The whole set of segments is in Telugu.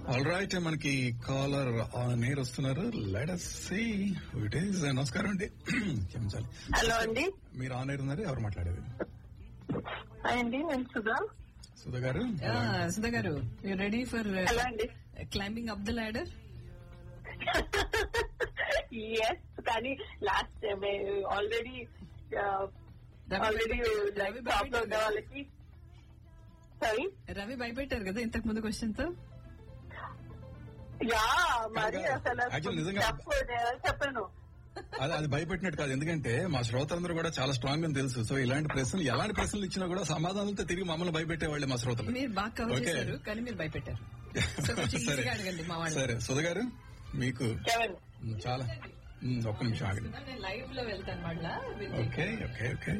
ఆల్ రైట్ మనకి కాలర్ నేర్ వస్తున్నారు let us see it is నమస్కారం అండి క్షమించాలి హలో అండి మీరు ఆన్ ఎయిర్ ఉన్నారు ఎవరు మాట్లాడేది హాయ్ అండి నేను సుధా సుధా గారు సుధా గారు యూ రెడీ ఫర్ హలో అండి climbing up the ladder yes కానీ లాస్ట్ ఆల్రెడీ రవి ఆల్రెడీ భయపెట్టారు- రవి టాప్ లో ఉన్న భయపెట్టారు వాళ్ళకి సారీ రవి భయపెట్టారు కదా ఇంతకు ముందు క్వశ్చన్ తో యా మరి కాదు, అసలు actually నిజంగా- చెప్పు నేను చెప్పను అది అది భయపెట్టినట్టు కాదు ఎందుకంటే మా శ్రోతలందరూ కూడా చాలా స్ట్రాంగ్ అని తెలుసు సో ఇలాంటి ప్రశ్నలు ఎలాంటి ప్రశ్నలు ఇచ్చినా కూడా సమాధానాలతో తిరిగి మమ్మల్ని భయపెట్టేవాళ్ళే మా శ్రోతలు మీరు బాగా కవర్ Okay. చేశారు కానీ మీరు భయపెట్టారు సో కొంచెం సరే ఈజీగా అడగండి మా వాళ్ళు సరే సుధా గారు మీకు కెవెన్ మ్, చాలా మ్, ఒక్క నిమిషం ఆగండి నేను లైవ్ లో వెళ్తాను మళ్ళా ఓకే ఓకే ఓకే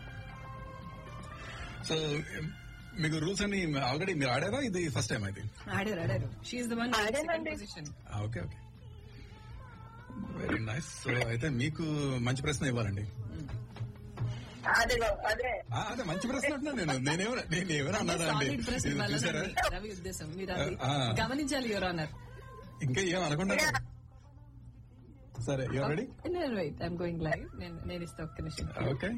సో మీకు రూల్స్ అన్ని ఆల్రెడీ మీరు ఆడారా ఇది ఫస్ట్ టైం అయితే ఆడారు ఆడారు షీఈ్ ద వన్ ఆడానండి. Position okay okay very nice so అయితే మీకు మంచి ప్రశ్న ఇవ్వాలండి అదే అదే ఆ, అదే మంచి ప్రశ్న అంటున్నాను నేను నేనేమైనా నేను ఏమైనా అన్నారా అండి సాలిడ్ ప్రశ్న ఇది చూసారా ఇవ్వాలని రవి ఉద్దేశం మీరు అది ఆ. గమనించాలి యువర్ ఆనర్ ఇంకా ఏం అనకుండా సరే యూ రెడీ నేను వెయిట్ ఐఎమ్ గోయింగ్ లైవ్ నేను నేను ఇస్తా ఒక్క నిమిషం ఓకే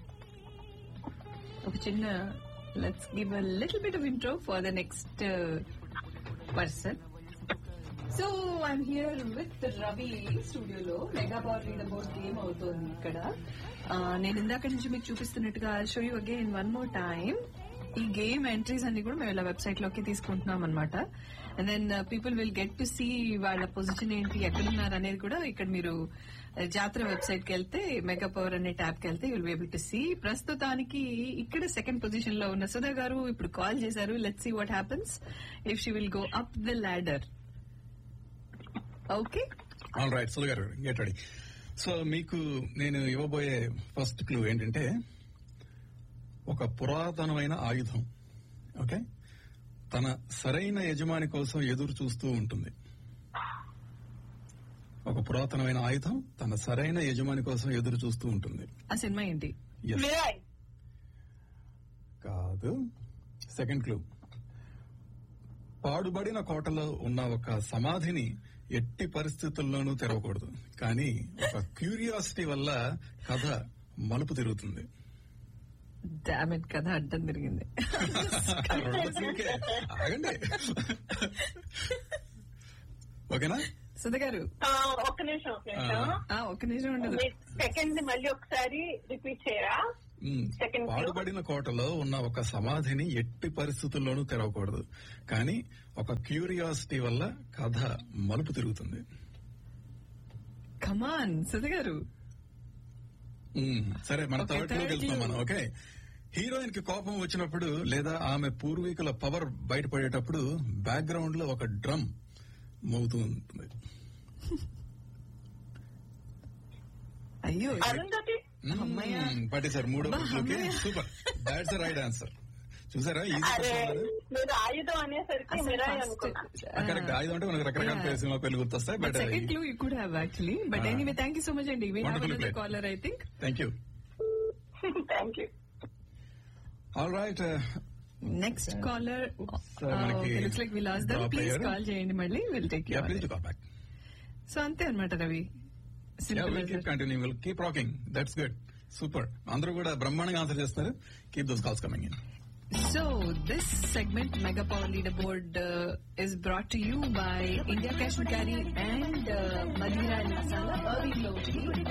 ఒక చిన్న let's give a little bit of intro for the next person so I'm here with Ravi స్టూడియోలో mega power reader board game అవుతోంది ఇక్కడ ఆ, నేను ఇందాక నుంచి మీకు చూపిస్తున్నట్టుగా show you again one more time ఈ గేమ్ ఎంట్రీస్ అన్ని కూడా మేము ఇలా వెబ్సైట్ లోకి తీసుకుంటున్నాం అనమాట and then people will get to see వాళ్ళ పొజిషన్ ఏంటి ఎక్కడున్నారు అనేది కూడా ఇక్కడ మీరు uh, జాతర వెబ్సైట్ కి వెళ్తే మెగా పవర్ అనే ట్యాబ్ కి వెళ్తే will be able to see ప్రస్తుతానికి ఇక్కడ సెకండ్ పొజిషన్ లో ఉన్న సుధా గారు ఇప్పుడు కాల్ చేశారు let see what happens if she will go up the ladder okay all right సుల్ గారు గెట్ రెడీ సో మీకు నేను ఇవ్వబోయే ఫస్ట్ క్లూ ఏంటంటే ఒక పురాతనమైన ఆయుధం ఓకే తన సరైన యజమాని కోసం ఎదురు చూస్తూ ఉంటుంది ఒక పురాతనమైన ఆయుధం తన సరైన యజమాని కోసం ఎదురు చూస్తూ ఉంటుంది ఆ సినిమా ఏంటి Yes. మిరాయ్ కాదు సెకండ్ క్లూ పాడుబడిన కోటలో ఉన్న ఒక సమాధిని ఎట్టి పరిస్థితుల్లోనూ తెరవకూడదు కానీ ఒక క్యూరియాసిటీ వల్ల కథ మలుపు తిరుగుతుంది డామెట్ కదా అడ్డం తిరిగింది రెండు clueకే. ఆగండి ఓకేనా సుధా గారు ఆ, ఒక్క నిమిషం ఒక్క నిమిషం ఆ ఒక్క నిమిషం ఉండదు సెకండ్ మళ్ళీ ఒకసారి రిపీట్ చేయరా మ్, Second clue. పాడుబడిన కోటలో ఉన్న ఒక సమాధిని ఎట్టి పరిస్థితుల్లోనూ తెరవకూడదు కానీ ఒక క్యూరియాసిటీ వల్ల కథ మలుపు తిరుగుతుంది కమాన్ సుధా గారు మ్మ్. సరే మన Okay, థర్డ్ third లోకి వెళ్తున్నాం clue. మనం ఓకే హీరోయిన్ కి కోపం వచ్చినప్పుడు లేదా ఆమె పూర్వీకుల పవర్ బయటపడేటప్పుడు బ్యాక్గ్రౌండ్ లో ఒక డ్రమ్ మోగుతూ ఉంటుంది అయ్యో అరుంధతి మ్మ్. అమ్మయ్య. పట్టేశారు మూడో అబ్బా, క్లూకి అమ్మయ్య. Super that's the right answer చూసారా ఈజీ అరే మీరు ఆయుధం అనేసరికి అసలు మిరాయ్ first- అనుకున్నా కరెక్ట్ ఐదు అంటే మనకు రకరకాల Yeah. పేరు సినిమా పేర్లు గుర్తొస్తాయి but second clue you could have actually but Ah. Anyway thank you so much అండి we have Wonderfully another played. Caller I think thank you thank you all right next caller So, మనకి looks like we lost them drop please అయ్యారు. కాల్ చేయండి మళ్ళీ will take ya please call back so అంతే అనమాట Ravi ya simple will keep continue will keep rocking that's good super అందరూ కూడా బ్రహ్మాండంగా ఆన్సర్ చేస్తున్నారు keep those calls coming in So this segment, Mega Power Leaderboard, uh, is brought to you by India Cash and Carry and uh, Madhura and Masala, Irving Lottery.